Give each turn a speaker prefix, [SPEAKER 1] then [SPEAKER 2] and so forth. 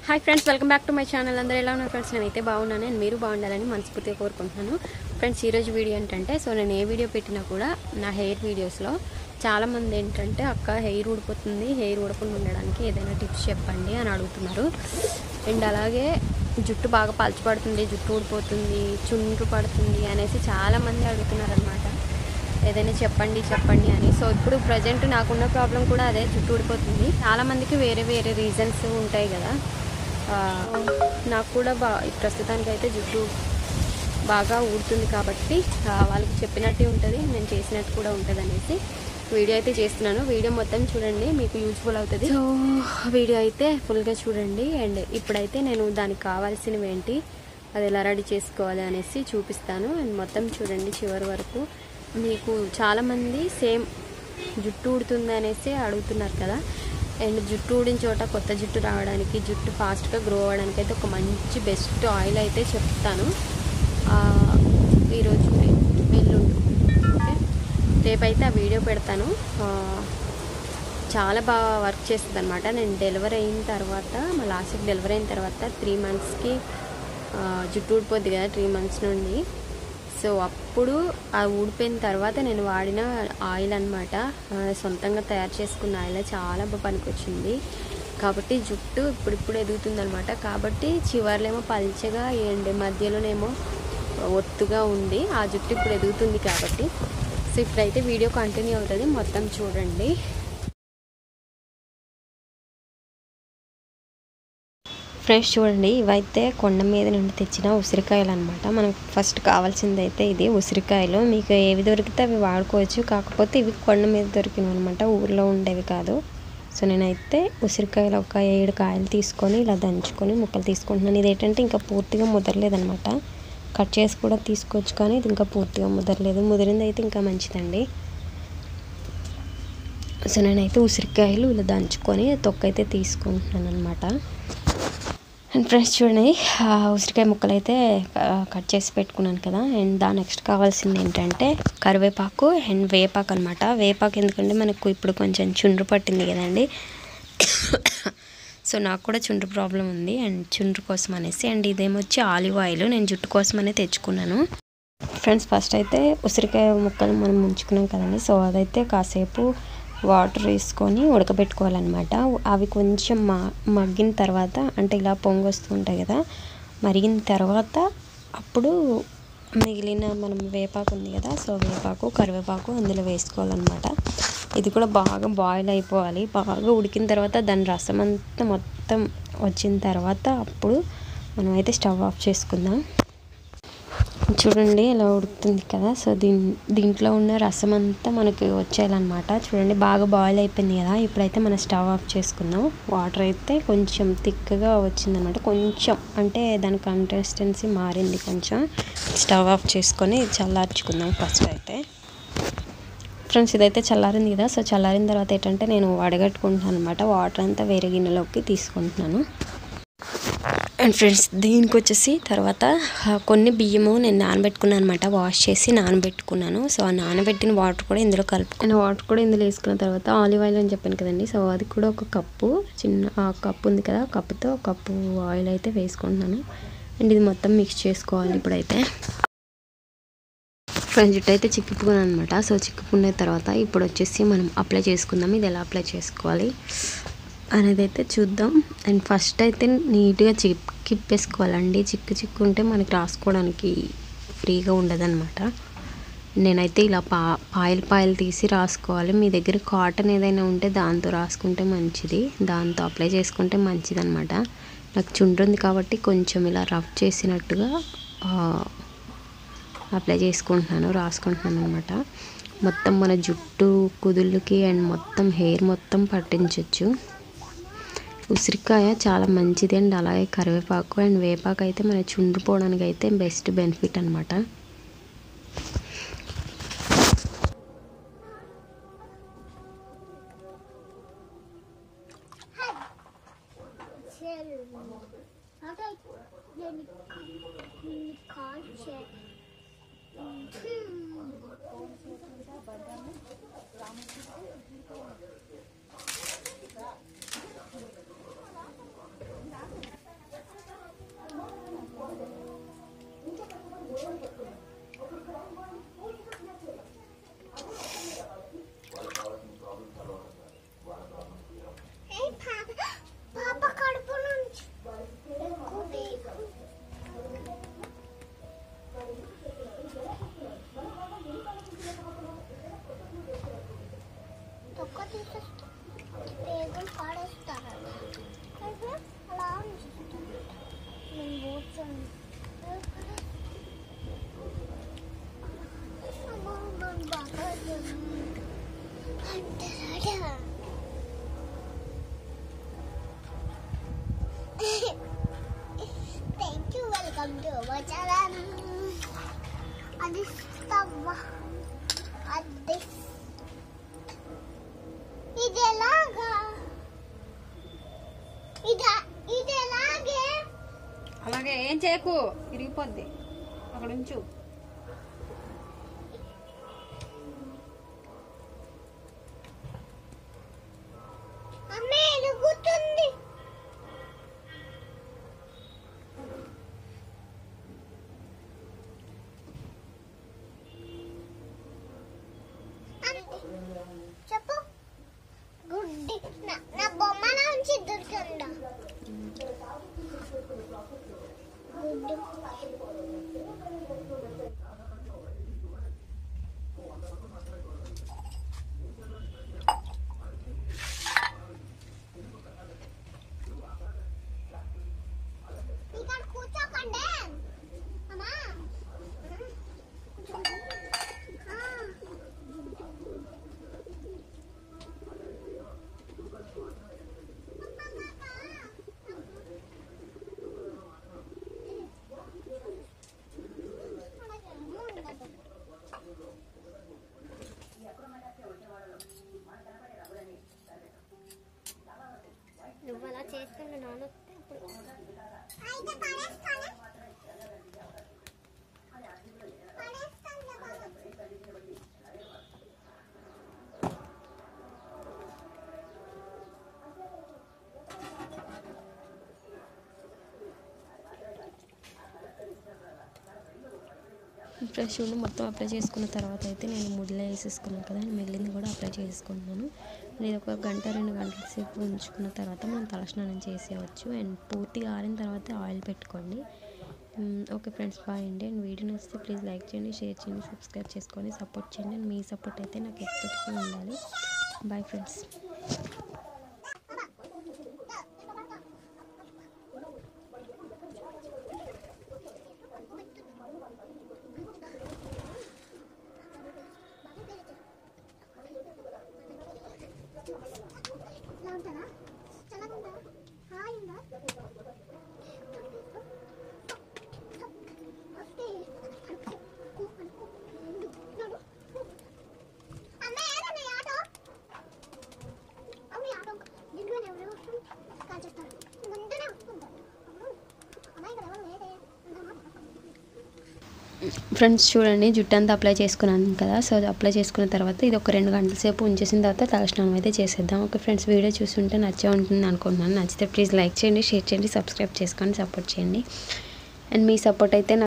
[SPEAKER 1] Hi friends welcome back to my channel అందరూ ఎలా ఉన్నారు ఫ్రెండ్స్ నేనైతే బాగున్నాను అండ్ మీరు బాగుండాలని మనస్ఫూర్తిగా కోరుకుంటున్నాను ఫ్రెండ్స్ ఈరోజు వీడియో ఏంటంటే సో నేను ఏ వీడియో పెట్టినా కూడా నా హెయిర్ వీడియోస్లో చాలామంది ఏంటంటే అక్క హెయిర్ ఊడిపోతుంది హెయిర్ ఊడకుండా ఉండడానికి ఏదైనా టిప్స్ చెప్పండి అని అడుగుతున్నారు అండ్ అలాగే జుట్టు బాగా పలచబడుతుంది జుట్టు ఊడిపోతుంది చుండ్రు పడుతుంది అనేసి చాలామంది అడుగుతున్నారు అనమాట ఏదైనా చెప్పండి చెప్పండి అని సో ఇప్పుడు ప్రజెంట్ నాకున్న ప్రాబ్లం కూడా అదే జుట్టు ఊడిపోతుంది చాలా మందికి వేరే వేరే రీజన్స్ ఉంటాయి కదా ఆ, నాకు కూడా బా ప్రస్తుతానికి అయితే జుట్టు బాగా ఊడుతుంది కాబట్టి ఆ, వాళ్ళకి చెప్పినట్టే ఉంటుంది నేను చేసినట్టు కూడా ఉంటుంది అనేసి వీడియో అయితే చేస్తున్నాను వీడియో మొత్తం చూడండి మీకు యూజ్ఫుల్ అవుతుంది సో వీడియో అయితే ఫుల్గా చూడండి అండ్ ఇప్పుడైతే నేను దానికి కావాల్సినవి ఏంటి అది ఎలా రెడీ చేసుకోవాలి అనేసి చూపిస్తాను అండ్ మొత్తం చూడండి చివరి వరకు మీకు చాలామంది సేమ్ జుట్టు ఊడుతుంది అనేసి అడుగుతున్నారు కదా అండ్ జుట్టు ఊడిన చోట కొత్త జుట్టు రావడానికి జుట్టు ఫాస్ట్గా గ్రో అవ్వడానికి అయితే ఒక మంచి బెస్ట్ ఆయిల్ అయితే చెప్తాను ఆ, ఈరోజు ఎల్లుండి ఓకే రేపైతే ఆ వీడియో పెడతాను ఆ, చాలా బాగా వర్క్ చేస్తుంది అనమాట నేను డెలివరీ అయిన తర్వాత మా లాస్ట్కి డెలివరీ అయిన తర్వాత త్రీ మంత్స్కి జుట్టు ఊడిపోద్ది కదా త్రీ మంత్స్ నుండి సో అప్పుడు ఆ ఊడిపోయిన తర్వాత నేను వాడిన ఆయిల్ అనమాట సొంతంగా తయారు చేసుకున్న ఆయిల్ చాలా బాగా పనికొచ్చింది కాబట్టి జుట్టు ఇప్పుడిప్పుడు ఎదుగుతుంది అనమాట కాబట్టి చివర్లేమో పల్చగా ఎండి మధ్యలోనేమో ఒత్తుగా ఉంది ఆ జుట్టు ఇప్పుడు ఎదుగుతుంది కాబట్టి సో ఇప్పుడైతే వీడియో కంటిన్యూ అవుతుంది మొత్తం చూడండి ఫ్రెష్ చూడండి ఇవైతే కొండ మీద నుండి తెచ్చిన ఉసిరికాయలు అనమాట మనకు ఫస్ట్ కావాల్సింది అయితే ఇది ఉసిరికాయలు మీకు ఏవి దొరికితే అవి వాడుకోవచ్చు కాకపోతే ఇవి కొండ మీద దొరికినవి అనమాట ఊర్లో ఉండేవి కాదు సో నేనైతే ఉసిరికాయలు ఒక ఏడు కాయలు తీసుకొని ఇలా దంచుకొని ముక్కలు తీసుకుంటున్నాను ఇది ఏంటంటే ఇంకా పూర్తిగా ముదరలేదనమాట కట్ చేసి కూడా తీసుకోవచ్చు కానీ ఇది ఇంకా పూర్తిగా ముదరలేదు ముదిరింది అయితే ఇంకా మంచిదండి సో నేనైతే ఉసిరికాయలు ఇలా దంచుకొని తొక్క అయితే తీసుకుంటున్నాను అనమాట అండ్ ఫ్రెండ్స్ చూడండి ఆ ఉసిరికాయ ముక్కలు అయితే ఆ, కట్ చేసి పెట్టుకున్నాను కదా అండ్ దాని నెక్స్ట్ కావాల్సింది ఏంటంటే కరివేపాకు అండ్ వేపాకు అనమాట వేపాకు ఎందుకంటే మనకు ఇప్పుడు కొంచెం చుండ్రు పట్టింది కదండి సో నాకు కూడా చుండ్రు ప్రాబ్లం ఉంది అండ్ చుండ్రు కోసం అనేసి అండ్ ఇదేమొచ్చి ఆలివ్ ఆయిల్ నేను జుట్టు కోసం అనే తెచ్చుకున్నాను ఫ్రెండ్స్ ఫస్ట్ అయితే ఉసిరికాయ ముక్కలు మనం ఉంచుకున్నాం కదండి సో అదైతే కాసేపు వాటర్ వేసుకొని ఉడకబెట్టుకోవాలన్నమాట అవి కొంచెం మా మగ్గిన తర్వాత అంటే ఇలా పొంగి వస్తుంటాయి కదా మరిగిన తర్వాత అప్పుడు మిగిలిన మనం వేపాకు ఉంది కదా సో వేపాకు కరివేపాకు అందులో వేసుకోవాలన్నమాట ఇది కూడా బాగా బాయిల్ అయిపోవాలి బాగా ఉడికిన తర్వాత దాని రసం అంతా మొత్తం వచ్చిన తర్వాత అప్పుడు మనం అయితే స్టవ్ ఆఫ్ చేసుకుందాం చూడండి ఇలా ఉడుకుతుంది కదా సో దీని దీంట్లో ఉన్న రసం అంతా మనకి వచ్చేయాలన్నమాట చూడండి బాగా బాయిల్ అయిపోయింది కదా ఇప్పుడైతే మనం స్టవ్ ఆఫ్ చేసుకుందాం వాటర్ అయితే కొంచెం థిక్గా వచ్చిందనమాట కొంచెం అంటే దాని కన్సిస్టెన్సీ మారింది కొంచెం స్టవ్ ఆఫ్ చేసుకొని చల్లార్చుకుందాం ఫస్ట్ అయితే ఫ్రెండ్స్ ఇదైతే చల్లారింది కదా సో చల్లారిన తర్వాత ఏంటంటే నేను వడగట్టుకుంటున్నాను అనమాట వాటర్ అంతా వేరే గిన్నెలోకి తీసుకుంటున్నాను అండ్ ఫ్రెండ్స్ దీనికి వచ్చేసి తర్వాత ఆ, కొన్ని బియ్యము నేను నానబెట్టుకున్నాను అనమాట వాష్ చేసి నానబెట్టుకున్నాను సో ఆ నానబెట్టిన వాటర్ కూడా ఇందులో కలుపుకుని వాటర్ కూడా ఇందులో వేసుకున్న తర్వాత ఆలివ్ ఆయిల్ అని చెప్పాను కదండి సో అది కూడా ఒక కప్పు చిన్న ఆ కప్పు ఉంది కదా ఆ కప్పుతో ఒక కప్పు ఆయిల్ అయితే వేసుకుంటున్నాను అండ్ ఇది మొత్తం మిక్స్ చేసుకోవాలి ఇప్పుడైతే ఫ్రెండ్స్ జుట్టు అయితే చిక్కుకున్నాను అనమాట సో చిక్కుకున్న తర్వాత ఇప్పుడు వచ్చేసి మనం అప్లై చేసుకుందాం ఇది ఎలా అప్లై చేసుకోవాలి అనేది అయితే చూద్దాం అండ్ ఫస్ట్ అయితే నీట్గా చిక్కిప్పేసుకోవాలండి చిక్కు చిక్కు ఉంటే మనకి రాసుకోవడానికి ఫ్రీగా ఉండదన్నమాట నేనైతే ఇలా పా పాయలు పాయలు తీసి రాసుకోవాలి మీ దగ్గర కాటన్ ఏదైనా ఉంటే దాంతో రాసుకుంటే మంచిది దాంతో అప్లై చేసుకుంటే మంచిది అనమాట నాకు చుండ్రుంది కాబట్టి కొంచెం ఇలా రఫ్ చేసినట్టుగా ఆ, అప్లై చేసుకుంటున్నాను రాసుకుంటున్నాను అనమాట మొత్తం మన జుట్టు కుదుళ్ళకి అండ్ మొత్తం హెయిర్ మొత్తం పట్టించవచ్చు ఉసిరికాయ చాలా మంచిది అండ్ అలాగే కరివేపాకు అండ్ వేపాకు అయితే మన చుండ్రు పోవడానికి అయితే బెస్ట్ బెనిఫిట్ అనమాట
[SPEAKER 2] Thank Thank you, welcome to our channel. అది స్టవ్ అది ఇది ఎలాగా ఇది ఇది ఎలాగే
[SPEAKER 1] అలాగే ఏం చేయకు ఇరిగిపోద్ది అక్కడ ఉంచు
[SPEAKER 2] అమ్మే ఎలుగుతుంది చెప్పు గుడ్డి నా నా బొమ్మల నుంచి దొరికిందా గుడ్డు ఇక్కడ కూర్చోకండి అమ్మా ఆ.
[SPEAKER 3] నువ్వు అలా చేస్తుండే నాన్న అప్పుడు
[SPEAKER 2] అయితే పడేస్తాను పడేస్తాను బాబు
[SPEAKER 1] ఫ్రెష్ ఉండి మొత్తం అప్లై చేసుకున్న తర్వాత అయితే నేను ముడిలో వేసేసుకున్నాను కదా మిగిలింది కూడా అప్లై చేసుకున్నాను నేను ఒక గంట రెండు గంటల సేపు ఉంచుకున్న తర్వాత మనం తలస్నానం చేసేయవచ్చు అండ్ పూర్తిగా ఆరిన తర్వాత ఆయిల్ పెట్టుకోండి మ్, ఓకే ఫ్రెండ్స్ బాయ్ అండి అండ్ వీడియో నచ్చితే ప్లీజ్ లైక్ చేయండి షేర్ చేయండి సబ్స్క్రైబ్ చేసుకొని సపోర్ట్ చేయండి అండ్ మీ సపోర్ట్ అయితే నాకు ఎప్పటికీ ఉండాలి బాయ్ ఫ్రెండ్స్
[SPEAKER 2] ఇలా ఉంటుందా చల్లగా ఉందా హాయ్ ఉందా వస్తే అమ్మ ఏదన్నా ఈ ఆటో అమ్మ ఈ ఆటో దిగువనే ఎవరు కాల్ చెప్తారు ముందునే వస్తుంటారు అమ్మాయి ఇక్కడ ఎవరు లేదే ఉందమ్మా
[SPEAKER 1] ఫ్రెండ్స్ చూడండి జుట్టు అంతా అప్లై చేసుకున్నాను కదా సో అది అప్లై చేసుకున్న తర్వాత ఇది ఒక రెండు గంటల సేపు ఉంచేసిన తర్వాత తలస్నానం అయితే చేసేద్దాం ఓకే ఫ్రెండ్స్ వీడియో చూస్తుంటే నచ్చే ఉంటుంది అనుకుంటున్నాను నచ్చితే ప్లీజ్ లైక్ చేయండి షేర్ చేయండి సబ్స్క్రైబ్ చేసుకోండి సపోర్ట్ చేయండి అండ్ మీ సపోర్ట్ అయితే నాకు